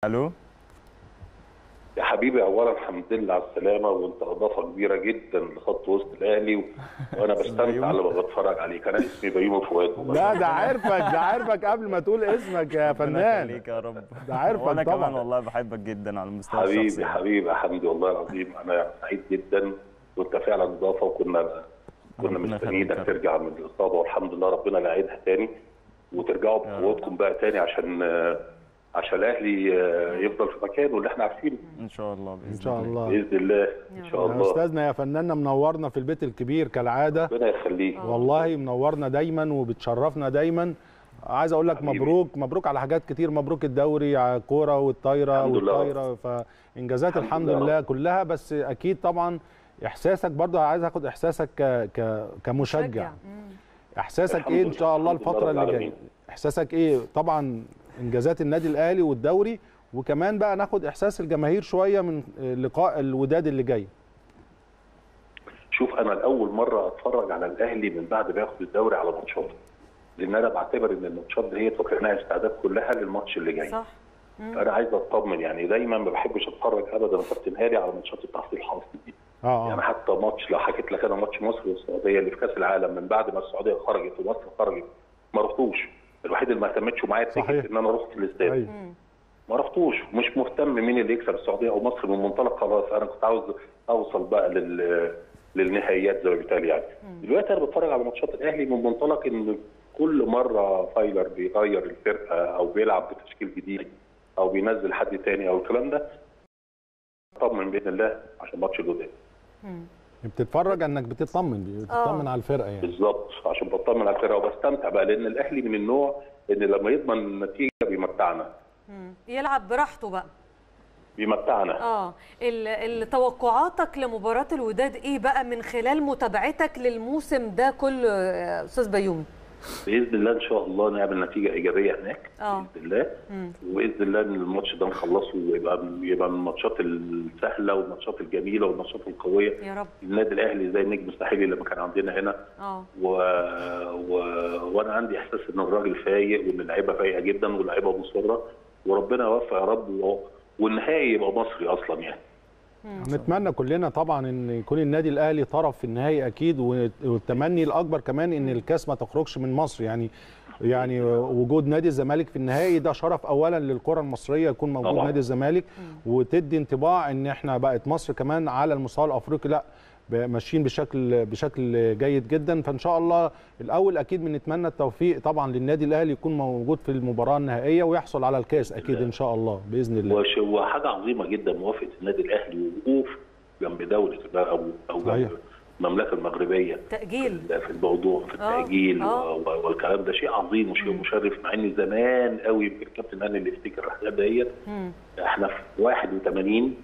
الو يا حبيبي اولا الحمد لله على السلامه وانت اضافه كبيره جدا لخط وسط الاهلي و... وانا بستمتع لما بتفرج عليك انا اسمي بيومي فؤاد لا ده عارفك ده عارفك قبل ما تقول اسمك يا ربنا فنان يخليك يا رب ده عارفك وانا طبعا. كمان والله بحبك جدا على المستوى حبيبي الشخصي حبيبي يا حمدي والله العظيم انا سعيد جدا وانت فعلا اضافه وكنا كنا ربنا مستنيينك يخليك. ترجع من الاصابه والحمد لله ربنا لا يعيدها تاني وترجعوا يا رب. بقوتكم بقى تاني عشان عشان الاهلي يفضل في مكانه اللي احنا عارفينه ان شاء الله باذن ان شاء الله باذن الله ان شاء يا الله استاذنا يا فناننا منورنا في البيت الكبير كالعاده ربنا يخليك والله منورنا دايما وبتشرفنا دايما عايز اقول لك حبيبي. مبروك مبروك على حاجات كتير مبروك الدوري على الكوره والطايره الحمد لله. والطايره فانجازات الحمد الحمد لله. لله كلها بس اكيد طبعا احساسك برضه عايز اخد احساسك ك... ك... كمشجع احساسك الحمد ايه ان لله. شاء الله الحمد لله الفتره رب اللي جايه العالمين. احساسك ايه طبعا انجازات النادي الاهلي والدوري وكمان بقى ناخد احساس الجماهير شويه من لقاء الوداد اللي جاي شوف انا لاول مره اتفرج على الاهلي من بعد ما ياخد الدوري على ماتشاته لان انا بعتبر ان الماتشات دي هي فكرناها استعداد كلها للماتش اللي جاي صح فانا عايز اطمن يعني دايما ما بحبش اتفرج ابدا كابتن هادي على ماتشات التحصيل الحاصل دي اه يعني اه حتى ماتش لو حكيت لك انا ماتش مصر والسعوديه اللي في كاس العالم من بعد ما السعوديه خرجت ومصر خرجت ما رحتوش الوحيد اللي ما اهتمتش معايا صحيح. فكره ان انا رحت الاستاد أيوة. ما رحتوش مش مهتم مين اللي يكسب السعوديه او مصر من منطلق خلاص انا كنت عاوز اوصل بقى لل للنهائيات زي ما بيتقال يعني دلوقتي انا بتفرج على ماتشات الاهلي من منطلق ان كل مره فايلر بيغير الفرقه او بيلعب بتشكيل جديد او بينزل حد تاني او الكلام ده طمن باذن الله عشان ماتش الوداد بتتفرج انك بتطمن بتطمن آه. على الفرقه يعني بالظبط عشان بطمن على الفرقه وبستمتع بقى لان الاهلي من النوع ان لما يضمن النتيجه بيمتعنا مم. يلعب براحته بقى بيمتعنا اه ال- ال- توقعاتك لمباراة الوداد ايه بقى من خلال متابعتك للموسم ده كله يا استاذ بيومي باذن الله ان شاء الله نعمل نتيجه ايجابيه هناك اه باذن الله وباذن الله ان الماتش ده نخلصه ويبقى يبقى من الماتشات السهله والماتشات الجميله والماتشات القويه يا رب النادي الاهلي زي النجم الساحلي لما كان عندنا هنا اه و... و... وانا عندي احساس ان الراجل فايق وان اللعيبه فايقه جدا واللعيبه مصره وربنا يوفق يا رب و... والنهائي يبقى مصري اصلا يعني نتمنى كلنا طبعا ان يكون النادي الاهلي طرف في النهائي اكيد والتمني الاكبر كمان ان الكاس ما تخرجش من مصر يعني يعني وجود نادي الزمالك في النهائي ده شرف اولا للكره المصريه يكون موجود طبعاً. نادي الزمالك وتدي انطباع ان احنا بقت مصر كمان على المستوى الافريقي لا ب- ماشيين بشكل بشكل جيد جدا فان شاء الله الاول اكيد بنتمنى التوفيق طبعا للنادي الاهلي يكون موجود في المباراه النهائيه ويحصل على الكاس اكيد ان شاء الله باذن الله وش... وحاجه عظيمه جدا موافقه النادي الاهلي ووقوف جنب دوله او او صحيح. جنب المملكه المغربيه تأجيل في الموضوع في آه، التأجيل آه. و- والكلام ده شيء عظيم وشيء مشرف مع ان زمان قوي يمكن الكابتن هاني اللي يفتكر الحاجات ديت مم. احنا في 81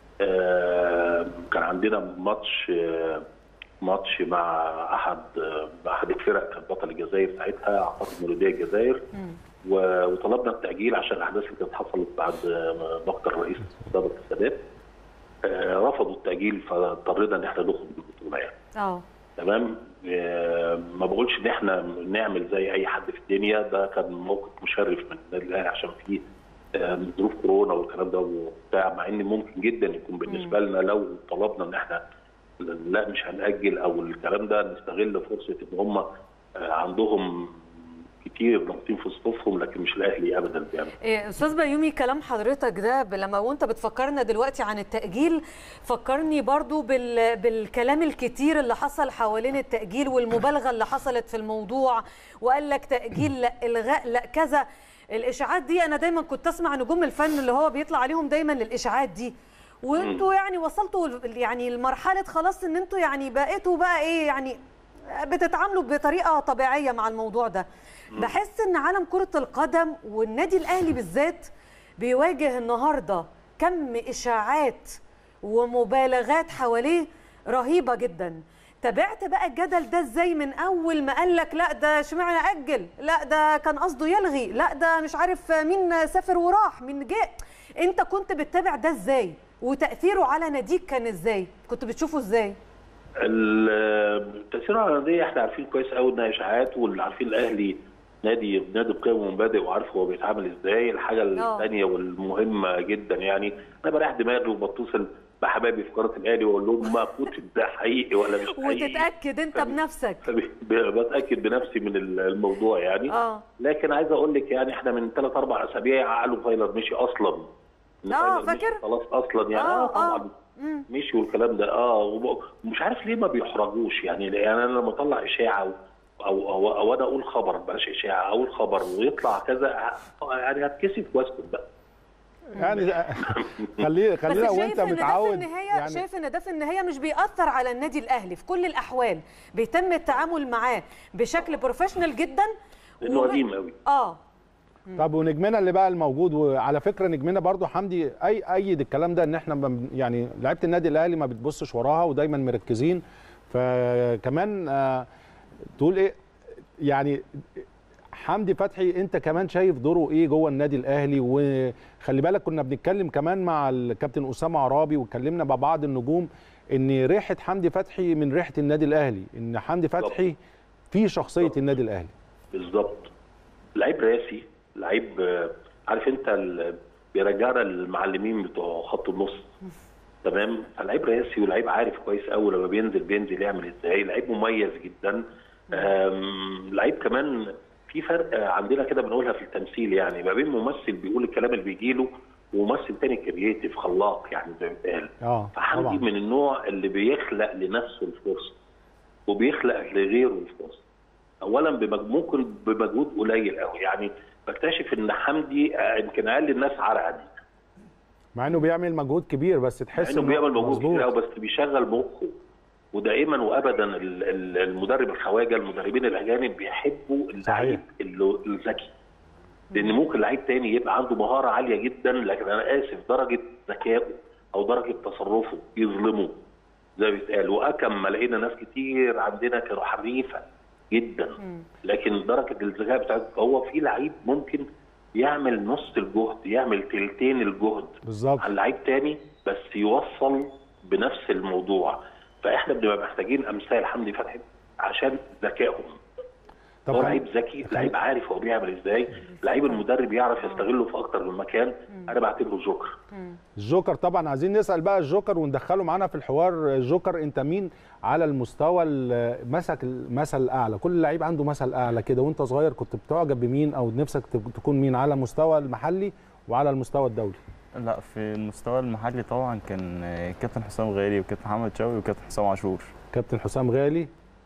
آه، كان عندنا ماتش آه، ماتش مع احد آه، مع احد الفرق كان بطل الجزائر ساعتها اعتقد مولوديه الجزائر و- وطلبنا التاجيل عشان الاحداث اللي كانت حصلت بعد آه، مقتل الرئيس السابق السادات آه، رفضوا التاجيل فاضطرينا ان احنا نخرج من البطوله يعني اه تمام آه، ما بقولش ان احنا نعمل زي اي حد في الدنيا ده كان موقف مشرف من النادي الاهلي عشان فيه آه، ظروف كورونا والكلام ده وبتاع مع ان ممكن جدا يكون بالنسبه لنا لو طلبنا ان احنا لا مش هنأجل او الكلام ده نستغل فرصه ان هم آه، عندهم كتير ضاغطين في صفوفهم لكن مش الاهلي ابدا بيعمل إيه، استاذ بيومي كلام حضرتك ده ب- لما وانت بتفكرنا دلوقتي عن التأجيل فكرني برضو بال... بالكلام الكتير اللي حصل حوالين التأجيل والمبالغة اللي حصلت في الموضوع وقال لك تأجيل لا الغاء لا كذا الاشاعات دي انا دايما كنت اسمع نجوم الفن اللي هو بيطلع عليهم دايما للاشاعات دي وانتوا يعني وصلتوا ل- يعني لمرحله خلاص ان انتوا يعني بقيتوا بقى ايه يعني بتتعاملوا بطريقه طبيعيه مع الموضوع ده بحس ان عالم كره القدم والنادي الاهلي بالذات بيواجه النهارده كم اشاعات ومبالغات حواليه رهيبه جدا تابعت بقى الجدل ده ازاي من اول ما قال لك لا ده اشمعنى اجل لا ده كان قصده يلغي لا ده مش عارف مين سافر وراح مين جه انت كنت بتتابع ده ازاي وتاثيره على ناديك كان ازاي كنت بتشوفه ازاي التأثير على الأندية احنا عارفين كويس قوي انها اشاعات واللي عارفين الاهلي نادي نادي بقيم ومبادئ وعارف هو بيتعامل ازاي الحاجه آه. الثانيه والمهمه جدا يعني انا بريح دماغي وبتصل بحبايبي في قناه الاهلي واقول لهم ما كنت ده حقيقي ولا مش حقيقي وتتاكد انت بنفسك بتاكد بنفسي من الموضوع يعني اه لكن عايز اقول لك يعني احنا من ثلاث اربع اسابيع عقله فايلر مشي اصلا إن آه، فايلر مشي فاكر؟ خلاص اصلا يعني آه، اه, طبعا آه. مم. مشي والكلام ده اه وب- ومش عارف ليه ما بيحرجوش يعني يعني انا لما اطلع اشاعه و- او او, أو انا اقول خبر بلاش اشاعه اقول خبر ويطلع كذا يعني هتكسف واسكت بقى يعني خليه بس خلينا شايف وانت ان ده في متعود النهايه يعني شايف ان ده في النهايه مش بيأثر على النادي الاهلي في كل الاحوال بيتم التعامل معاه بشكل بروفيشنال جدا لانه وم- قديم قوي اه طب ونجمنا اللي بقى الموجود وعلى فكره نجمنا برضو حمدي اي ايد الكلام ده ان احنا ما- يعني لعيبه النادي الاهلي ما بتبصش وراها ودايما مركزين فكمان آه، تقول ايه يعني حمدي فتحي انت كمان شايف دوره ايه جوه النادي الاهلي وخلي بالك كنا بنتكلم كمان مع الكابتن اسامه عرابي واتكلمنا مع بعض النجوم ان ريحه حمدي فتحي من ريحه النادي الاهلي ان حمدي فتحي في شخصيه النادي الاهلي بالظبط لعيب راسي لعيب آه، عارف انت ال- بيرجعنا المعلمين بتوع خط النص تمام فلعيب راسي ولعيب عارف كويس قوي لما بينزل بينزل يعمل ازاي لعيب مميز جدا آم، لعيب كمان في فرق آه، عندنا كده بنقولها في التمثيل يعني ما بين ممثل بيقول الكلام اللي بيجيله وممثل تاني كرييتيف خلاق يعني زي ما بيتقال اه فحمدي طبعا من النوع اللي بيخلق لنفسه الفرصه وبيخلق لغيره الفرصه اولا بمج... ممكن بمجهود قليل قوي يعني بكتشف ان حمدي آه، يمكن اقل الناس عرقا مع انه بيعمل مجهود كبير بس مع تحس انه بيعمل مجهود مظبوط. كتير قوي بس بيشغل مخه ودائما وابدا ال- ال- المدرب الخواجه المدربين الاجانب بيحبوا اللعيب اللي- الذكي لان ممكن لعيب تاني يبقى عنده مهاره عاليه جدا لكن انا اسف درجه ذكائه او درجه تصرفه يظلمه زي ما بيتقال واكم ما لقينا ناس كتير عندنا كانوا حريفه جدا لكن درجه الذكاء بتاعته هو في لعيب ممكن يعمل نص الجهد يعمل تلتين الجهد بالظبط عن لعيب تاني بس يوصل بنفس الموضوع فاحنا بنبقى محتاجين امثال حمدي فتحي عشان ذكائهم طب هو خل- لعيب ذكي لعيب عارف هو بيعمل ازاي لعيب المدرب يعرف يستغله في اكتر من مكان انا بعتبره جوكر الجوكر طبعا عايزين نسال بقى الجوكر وندخله معانا في الحوار الجوكر انت مين على المستوى ال- مسك المثل الاعلى كل لعيب عنده مثل اعلى كده وانت صغير كنت بتعجب بمين او نفسك تك- تكون مين على المستوى المحلي وعلى المستوى الدولي لا في المستوى المحلي طبعا كان آه، كابتن حسام غالي وكابتن محمد شوقي وكابتن حسام عاشور كابتن حسام غالي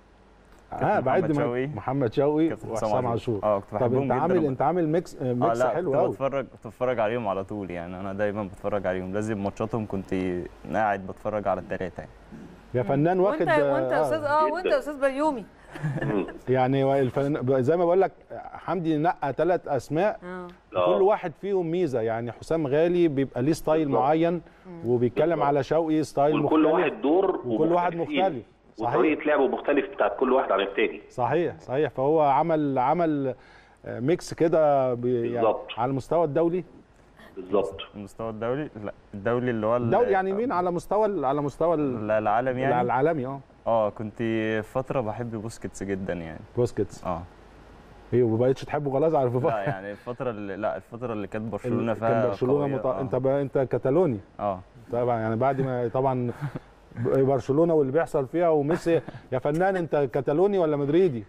اه بعد محمد ما شوقي. محمد شوقي كابتن وحسام عاشور اه كنت طب بحبهم انت جدا عامل وب- انت عامل ميكس آه، اه ميكس لا حلو كنت قوي بتفرج كنت بتفرج عليهم على طول يعني انا دايما بتفرج عليهم لازم ماتشاتهم كنت قاعد بتفرج على الثلاثه يعني. يا فنان واخد وانت وانت يا آه، استاذ اه جداً. وانت يا استاذ بيومي مم. يعني الفن... زي ما بقول لك حمدي نقى ثلاث اسماء اه آه. كل واحد فيهم ميزه يعني حسام غالي بيبقى ليه ستايل بالظبط. معين وبيتكلم بالظبط. على شوقي ستايل ولكل مختلف واحد دور وكل واحد ومختلفين. مختلف صحيح وطريقه لعبه مختلف بتاعت كل واحد عن التاني صحيح صحيح فهو عمل عمل آه، ميكس كده ب- يعني بالظبط. على المستوى الدولي بالظبط المستوى الدولي لا الدولي اللي هو ال- الدولي يعني مين على مستوى ال- على مستوى ال- لا العالم يعني العالمي اه اه كنت فتره بحب بوسكيتس جدا يعني بوسكيتس اه ايه وما بقتش تحبه خلاص عارف لا يعني الفتره اللي لا الفتره اللي كانت برشلونه فيها كان برشلونه قوية، مط... آه. انت بقى انت كتالوني اه طبعا يعني بعد ما طبعا برشلونه واللي بيحصل فيها وميسي يا فنان انت كتالوني ولا مدريدي؟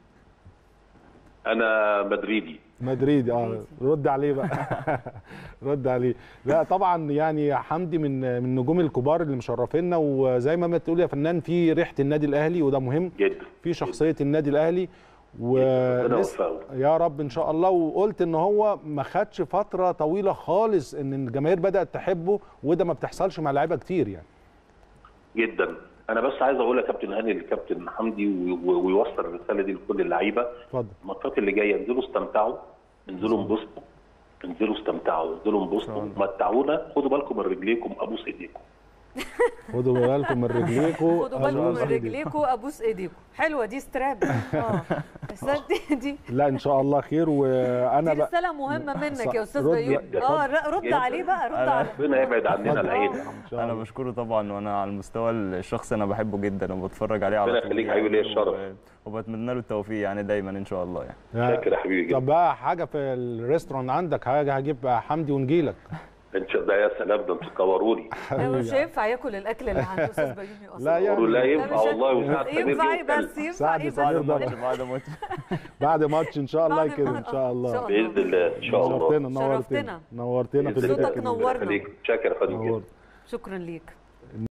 انا مدريدي مدريدي اه رد عليه بقى رد عليه لا طبعا يعني حمدي من من النجوم الكبار اللي مشرفينا وزي ما بتقول يا فنان في ريحه النادي الاهلي وده مهم جدا في شخصيه النادي الاهلي ربنا ولسه يوفقه. يا رب ان شاء الله وقلت ان هو ما خدش فتره طويله خالص ان الجماهير بدات تحبه وده ما بتحصلش مع لعيبه كتير يعني جدا انا بس عايز اقول يا كابتن هاني للكابتن حمدي و- و- ويوصل الرساله دي لكل اللعيبه اتفضل الماتشات اللي جايه انزلوا استمتعوا انزلوا انبسطوا انزلوا استمتعوا انزلوا انبسطوا متعونا خدوا بالكم من رجليكم ابوس ايديكم خدوا بالكم من رجليكم خدوا بالكم من رجليكم ابوس ايديكم حلوه دي ستراب اه بس دي, دي لا ان شاء الله خير وانا دي بقى رساله مهمه منك يا استاذ رد- بيومي اه ر- رد جدا. عليه بقى رد أنا- على ربنا يبعد عننا اتفضل. العين ان شاء انا الله بشكره طبعا وانا على المستوى الشخصي انا بحبه جدا وبتفرج عليه على ربنا طول يخليك حبيبي، ليا يعني الشرف. و- وبتمنى له التوفيق يعني دايما ان شاء الله يعني شاكر يا حبيبي جدا طب بقى حاجه في الريستورانت عندك حاجه هجيب حمدي ونجيلك ان شاء الله يا سلام ده انتوا تنوروني لا مش هينفع ياكل الاكل اللي عند استاذ بيومي اصلا لا يعني لا لا ينفع مش والله وساعة سمير ينفع يوم إيه بس كلب. ينفع سعد ايه سمير بس ده. بعد ماتش بعد ماتش بعد ماتش ان شاء الله بعد كده ما- ان شاء الله إن باذن الله ان شاء الله شرفتنا نورتنا شرفتنا. نورتنا في بإذن البيت الله. صوتك الكبير. نورنا. خليك شاكر يا فندم جدا نورت. شكرا ليك